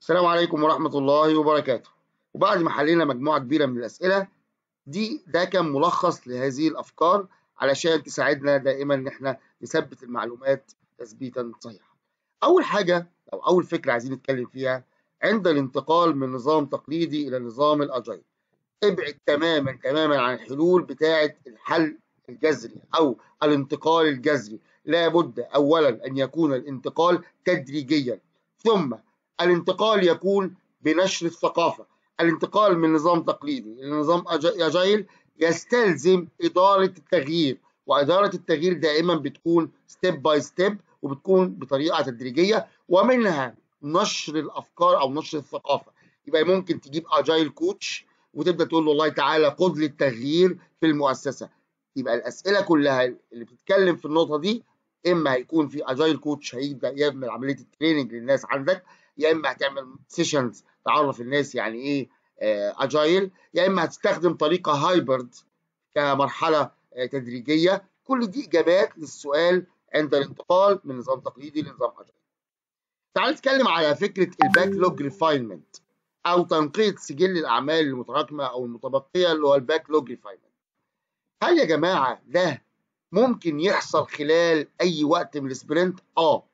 السلام عليكم ورحمة الله وبركاته وبعد ما حلينا مجموعة كبيرة من الأسئلة دي ده كان ملخص لهذه الأفكار علشان تساعدنا دائما إن إحنا نثبت المعلومات تثبيتا صحيحا. أول حاجة أو أول فكرة عايزين نتكلم فيها عند الانتقال من نظام تقليدي إلى نظام الأجايل. ابعد تماما تماما عن الحلول بتاعة الحل الجذري أو الانتقال الجذري. لابد أولا أن يكون الانتقال تدريجيا ثم الانتقال يكون بنشر الثقافة الانتقال من نظام تقليدي إلى نظام أجايل يستلزم إدارة التغيير وإدارة التغيير دائما بتكون ستيب باي ستيب وبتكون بطريقة تدريجية ومنها نشر الأفكار أو نشر الثقافة يبقى ممكن تجيب أجايل كوتش وتبدأ تقول له والله تعالى قد للتغيير في المؤسسة يبقى الأسئلة كلها اللي بتتكلم في النقطة دي إما هيكون في أجايل كوتش هيبدأ يعمل عملية التريننج للناس عندك يا اما هتعمل سيشنز تعرف الناس يعني ايه اجايل يا اما هتستخدم طريقه هايبرد كمرحله تدريجيه كل دي اجابات للسؤال عند الانتقال من نظام تقليدي لنظام اجايل تعال نتكلم على فكره الباك لوج ريفاينمنت او تنقيه سجل الاعمال المتراكمه او المتبقيه اللي هو الباك لوج ريفاينمنت هل يا جماعه ده ممكن يحصل خلال اي وقت من السبرنت اه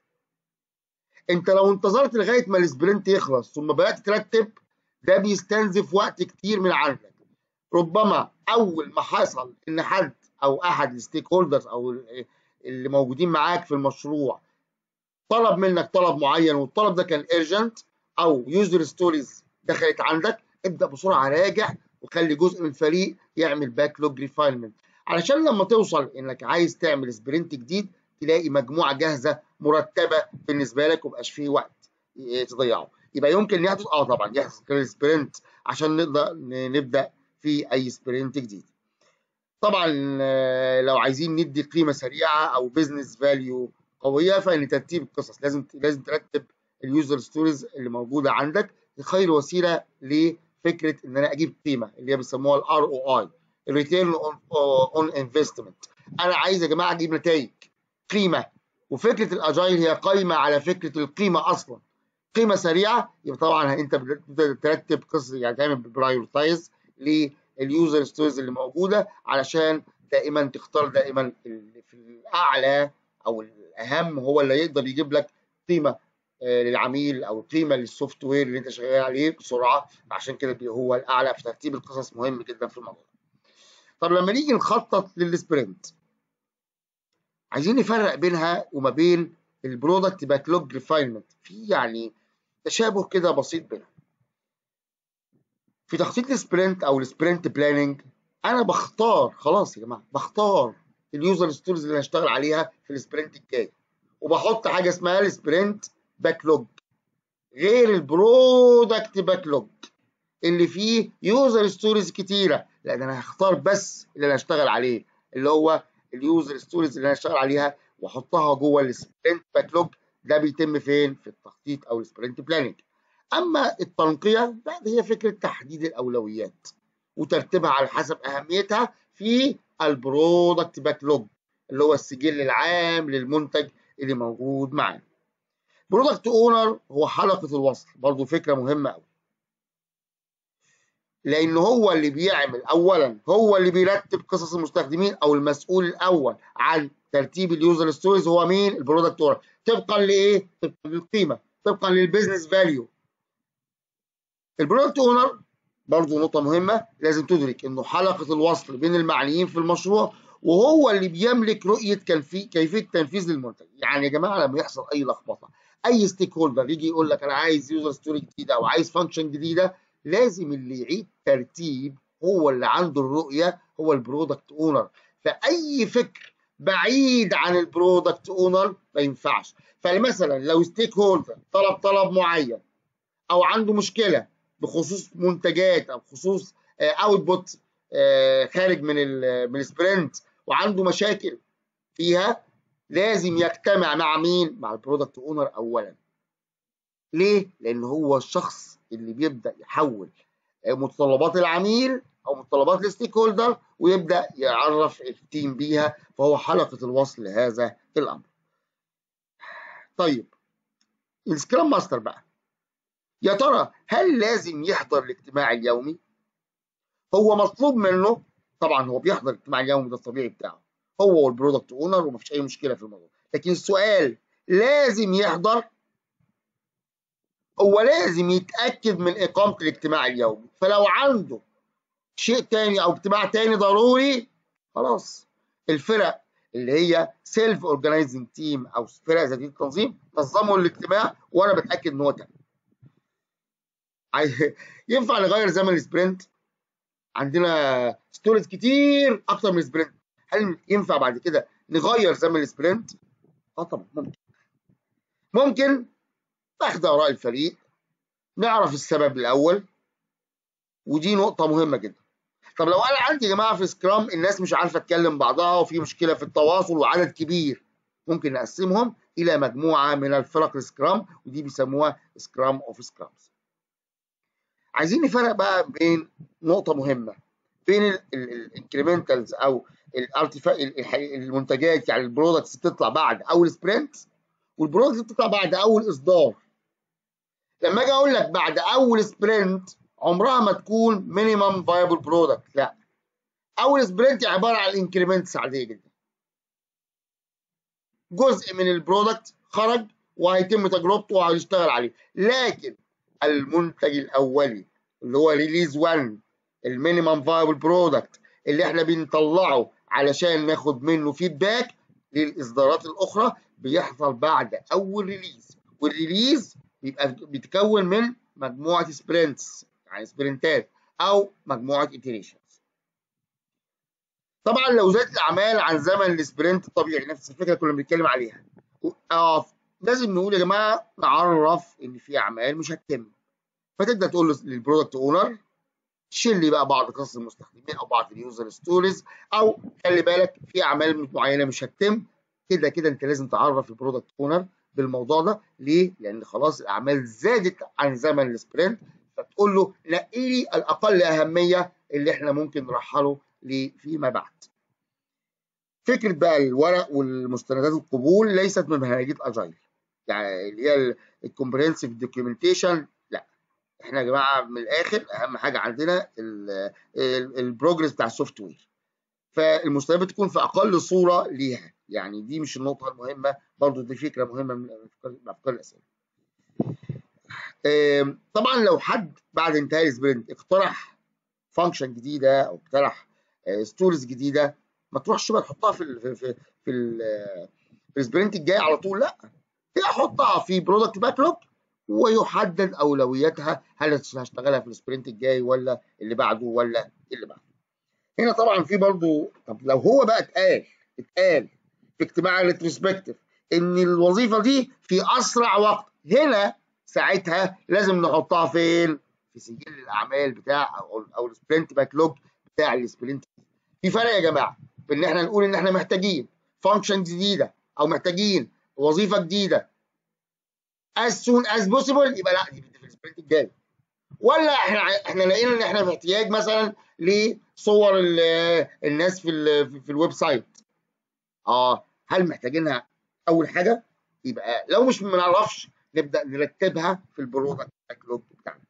انت لو انتظرت لغايه ما السبرنت يخلص ثم بدات ترتب ده بيستنزف وقت كتير من عندك ربما اول ما حصل ان حد او احد الستيك هولدرز او اللي موجودين معاك في المشروع طلب منك طلب معين والطلب ده كان ايرجنت او يوزر ستوريز دخلت عندك ابدا بسرعه راجع وخلي جزء من الفريق يعمل باك لوج ريفاينمنت علشان لما توصل انك عايز تعمل سبرنت جديد تلاقي مجموعه جاهزه مرتبه بالنسبه لك ومبقاش فيه وقت تضيعه يبقى يمكن يحدث اه طبعا يحدث خلال السبرنت عشان نقدر نبدا في اي سبرنت جديد طبعا لو عايزين ندي قيمه سريعه او بزنس فاليو قويه فان ترتيب القصص لازم لازم ترتب اليوزر ستوريز اللي موجوده عندك خير وسيله لفكره ان انا اجيب قيمه اللي هي بيسموها الار او اي الريتيرن اون انفستمنت انا عايز يا جماعه اجيب نتائج قيمه وفكره الاجايل هي قايمه على فكره القيمه اصلا قيمه سريعه يبقى طبعا انت بترتب قصه يعني تعمل برايورتايز لليوزر ستوريز اللي موجوده علشان دائما تختار دائما في الاعلى او الاهم هو اللي يقدر يجيب لك قيمه للعميل او قيمه للسوفت وير اللي انت شغال عليه بسرعه عشان كده هو الاعلى في ترتيب القصص مهم جدا في الموضوع طب لما نيجي نخطط للسبرنت عايزين نفرق بينها وما بين البرودكت باك لوج ريفاينمنت في يعني تشابه كده بسيط بينها في تخطيط السبرنت او السبرنت بلاننج انا بختار خلاص يا جماعه بختار اليوزر ستوريز اللي هشتغل عليها في السبرنت الجاي وبحط حاجه اسمها السبرنت باك لوج غير البرودكت باك لوج اللي فيه يوزر ستوريز كتيره لان انا هختار بس اللي انا هشتغل عليه اللي هو اليوزر ستوريز اللي انا هشتغل عليها واحطها جوه السبرنت باك لوج ده بيتم فين في التخطيط او السبرنت بلاننج اما التنقيه لا هي فكره تحديد الاولويات وترتيبها على حسب اهميتها في البرودكت باك لوج اللي هو السجل العام للمنتج اللي موجود معانا برودكت اونر هو حلقه الوصل برضو فكره مهمه قوي لان هو اللي بيعمل اولا هو اللي بيرتب قصص المستخدمين او المسؤول الاول عن ترتيب اليوزر ستوريز هو مين البرودكت اونر طبقا لايه طبقا للقيمه طبقا للبيزنس فاليو البرودكت اونر برضه نقطه مهمه لازم تدرك انه حلقه الوصل بين المعنيين في المشروع وهو اللي بيملك رؤيه كيفيه تنفيذ المنتج يعني يا جماعه لما يحصل اي لخبطه اي ستيك هولدر يجي يقول لك انا عايز يوزر ستوري جديده او عايز فانكشن جديده لازم اللي يعيد ترتيب هو اللي عنده الرؤيه هو البرودكت اونر فاي فكر بعيد عن البرودكت اونر ما ينفعش فمثلا لو ستيك هولدر طلب طلب معين او عنده مشكله بخصوص منتجات او بخصوص اوتبوت خارج من من السبرنت وعنده مشاكل فيها لازم يجتمع مع مين؟ مع البرودكت اونر اولا. ليه؟ لان هو الشخص اللي بيبدا يحول متطلبات العميل او متطلبات الستيك هولدر ويبدا يعرف التيم بيها فهو حلقه الوصل لهذا الامر. طيب السكرام ماستر بقى يا ترى هل لازم يحضر الاجتماع اليومي هو مطلوب منه طبعا هو بيحضر الاجتماع اليومي ده الطبيعي بتاعه هو والبرودكت اونر ومفيش اي مشكله في الموضوع لكن السؤال لازم يحضر هو لازم يتاكد من اقامه الاجتماع اليومي فلو عنده شيء تاني او اجتماع تاني ضروري خلاص الفرق اللي هي سيلف اورجنايزنج تيم او فرق ذاتيه التنظيم نظموا الاجتماع وانا بتاكد ان هو تم ينفع نغير زمن السبرنت عندنا ستوريز كتير اكتر من سبرنت هل ينفع بعد كده نغير زمن السبرنت اه طبعا ممكن ممكن ناخد اراء الفريق نعرف السبب الاول ودي نقطه مهمه جدا طب لو انا عندي يا جماعه في سكرام الناس مش عارفه تكلم بعضها وفي مشكله في التواصل وعدد كبير ممكن نقسمهم الى مجموعه من الفرق السكرام ودي بيسموها سكرام اوف سكرامز عايزين نفرق بقى بين نقطه مهمه بين الانكريمنتالز او المنتجات يعني البرودكتس بتطلع بعد اول سبرنت والبرودكتس بتطلع بعد اول اصدار لما اجي اقول لك بعد اول سبرنت عمرها ما تكون مينيمم فايبل برودكت لا اول سبرنت عباره عن انكريمنتس عاديه جدا جزء من البرودكت خرج وهيتم تجربته وهيشتغل عليه لكن المنتج الاولي اللي هو ريليز 1 المينيمم فايبل برودكت اللي احنا بنطلعه علشان ناخد منه فيدباك للاصدارات الاخرى بيحصل بعد اول ريليز والريليز بيبقى بيتكون من مجموعه سبرنتس يعني سبرنتات او مجموعه اتريشنز طبعا لو زادت الاعمال عن زمن السبرنت الطبيعي نفس الفكره كنا بنتكلم عليها اه لازم نقول يا جماعه نعرف ان في اعمال مش هتتم فتبدا تقول للبرودكت اونر شيل لي بقى بعض قصص المستخدمين او بعض اليوزر ستوريز او خلي بالك في اعمال معينه مش هتتم كده كده انت لازم تعرف البرودكت اونر بالموضوع ده ليه؟ لان خلاص الاعمال زادت عن زمن السبرنت فتقول له نقي لي الاقل اهميه اللي احنا ممكن نرحله فيما بعد. فكره بقى الورق والمستندات القبول ليست من منهجيه اجايل يعني اللي هي الكومبريهنسيف دوكيومنتيشن لا احنا يا جماعه من الاخر اهم حاجه عندنا البروجرس بتاع السوفت وير فالمستندات بتكون في اقل صوره ليها يعني دي مش النقطه المهمه برضو دي فكره مهمه من افكار الاسئله طبعا لو حد بعد انتهاء السبرنت اقترح فانكشن جديده او اقترح ستوريز جديده ما تروحش بقى تحطها في ال في في في, في السبرنت الجاي على طول لا هي حطها في برودكت باك لوج ويحدد اولوياتها هل هشتغلها في السبرنت الجاي ولا اللي بعده ولا اللي بعده هنا طبعا في برضو طب لو هو بقى اتقال اتقال في اجتماع الريتروسبكتيف ان الوظيفه دي في اسرع وقت هنا ساعتها لازم نحطها فين؟ في سجل الاعمال بتاع او او السبرنت باك لوج بتاع السبرنت في فرق يا جماعه بان احنا نقول ان احنا محتاجين فانكشن جديده او محتاجين وظيفه جديده as soon as possible يبقى لا دي في السبرنت الجاي ولا احنا احنا لقينا ان احنا في احتياج مثلا لصور الناس في ال في الويب سايت اه هل محتاجينها اول حاجه يبقى لو مش ما نعرفش نبدا نرتبها في البرودكت باكلوج بتاعنا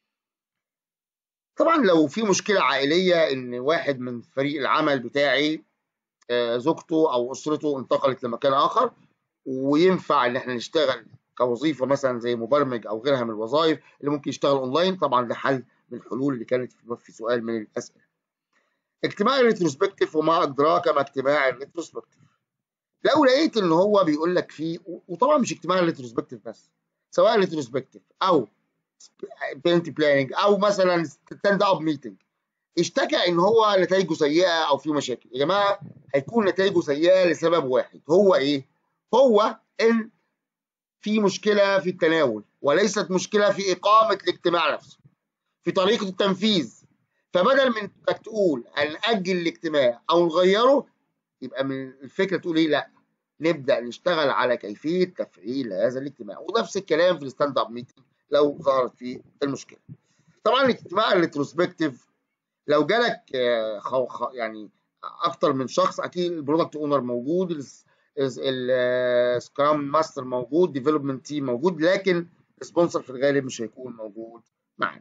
طبعا لو في مشكله عائليه ان واحد من فريق العمل بتاعي آه زوجته او اسرته انتقلت لمكان اخر وينفع ان احنا نشتغل كوظيفه مثلا زي مبرمج او غيرها من الوظائف اللي ممكن يشتغل اونلاين طبعا ده حل من الحلول اللي كانت في سؤال من الاسئله. اجتماع الريتروسبكتيف وما ادراك ما اجتماع الريتروسبكتيف. لو لقيت ان هو بيقول لك فيه وطبعا مش اجتماع الريتروسبكتيف بس سواء ريتروسبكتيف او بيرنت بلاننج او مثلا ستاند اب ميتنج اشتكى ان هو نتائجه سيئه او في مشاكل يا جماعه هيكون نتائجه سيئه لسبب واحد هو ايه؟ هو ان في مشكله في التناول وليست مشكله في اقامه الاجتماع نفسه في طريقه التنفيذ فبدل من انك تقول هنأجل الاجتماع او نغيره يبقى من الفكره تقول ايه لا نبدا نشتغل على كيفيه تفعيل هذا الاجتماع ونفس الكلام في الستاند اب ميتنج لو ظهرت فيه المشكله طبعا الاجتماع الريتروسبكتيف لو جالك يعني اكتر من شخص اكيد البرودكت اونر موجود السكرام ماستر موجود ديفلوبمنت تيم موجود لكن السبونسر في الغالب مش هيكون موجود معانا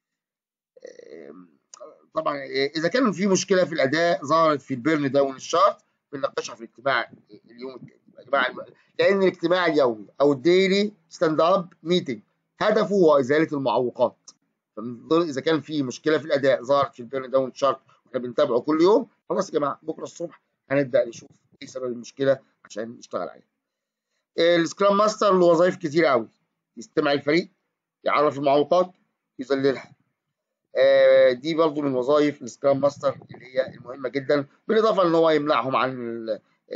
طبعا اذا كان في مشكله في الاداء ظهرت في البيرن داون الشارت بنناقشها في الاجتماع اليوم التاني الاجتماع لان الاجتماع اليومي او الديلي ستاند اب ميتنج هدفه هو ازاله المعوقات اذا كان في مشكله في الاداء ظهرت في البيرن داون شارت واحنا بنتابعه كل يوم خلاص يا جماعه بكره الصبح هنبدا نشوف ايه سبب المشكله عشان نشتغل عليها السكرام ماستر له وظائف كتير قوي يستمع الفريق يعرف المعوقات يذللها آه دي برضو من وظائف السكرام ماستر اللي هي المهمه جدا بالاضافه ان هو يمنعهم عن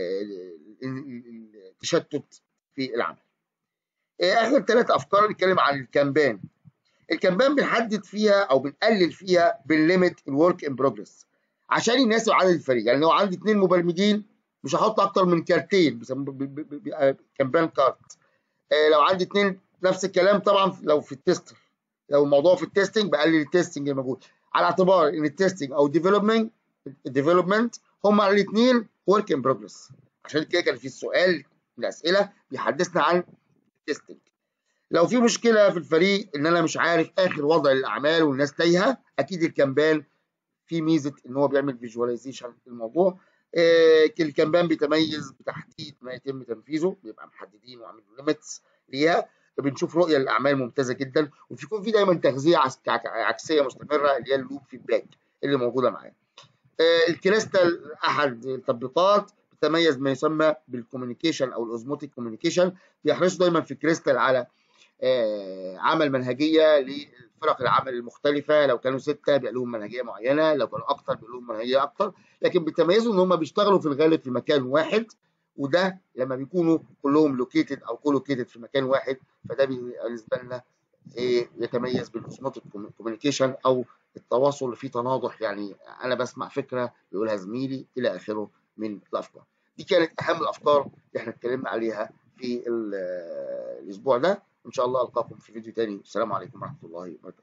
التشتت في العمل آه اخر ثلاث افكار نتكلم عن الكامبان الكامبان بنحدد فيها او بنقلل فيها بنليمت الورك ان بروجرس عشان يناسب عدد الفريق يعني لو عندي اثنين مبرمجين مش هحط اكتر من كارتين بيسموه كامبان كارت آه لو عندي اثنين نفس الكلام طبعا لو في التستر لو الموضوع في التستنج بقلل التستنج الموجود على اعتبار ان التستنج او ديفلوبمنت ديفلوبمنت هما الاثنين ورك ان بروجرس عشان كده كان في السؤال من الاسئله بيحدثنا عن التستنج لو في مشكله في الفريق ان انا مش عارف اخر وضع الاعمال والناس تايهه اكيد الكامبان في ميزه ان هو بيعمل فيجواليزيشن الموضوع آه الكامبان بيتميز بتحديد ما يتم تنفيذه بيبقى محددين وعاملين ليميتس ليها بنشوف رؤيه للاعمال ممتازه جدا وبيكون في دايما تغذيه عكسيه مستمره اللي هي اللوب فيدباك اللي موجوده معايا. آه الكريستال احد التطبيقات بيتميز ما يسمى بالكوميونيكيشن او الاوزموتيك كوميونيكيشن بيحرصوا دايما في كريستال على آه عمل منهجيه لفرق العمل المختلفه لو كانوا سته بيبقى لهم منهجيه معينه لو كانوا اكتر بيبقى لهم منهجيه اكتر لكن بيتميزوا ان هم بيشتغلوا في الغالب في مكان واحد وده لما بيكونوا كلهم لوكيتد او كولوكيتد في مكان واحد فده بالنسبه لنا ايه يتميز بالاوسموتيك كوميونيكيشن او التواصل اللي فيه تناضح يعني انا بسمع فكره بيقولها زميلي الى اخره من الافكار دي كانت اهم الافكار اللي احنا اتكلمنا عليها في الاسبوع ده ان شاء الله القاكم في فيديو تاني السلام عليكم ورحمه الله وبركاته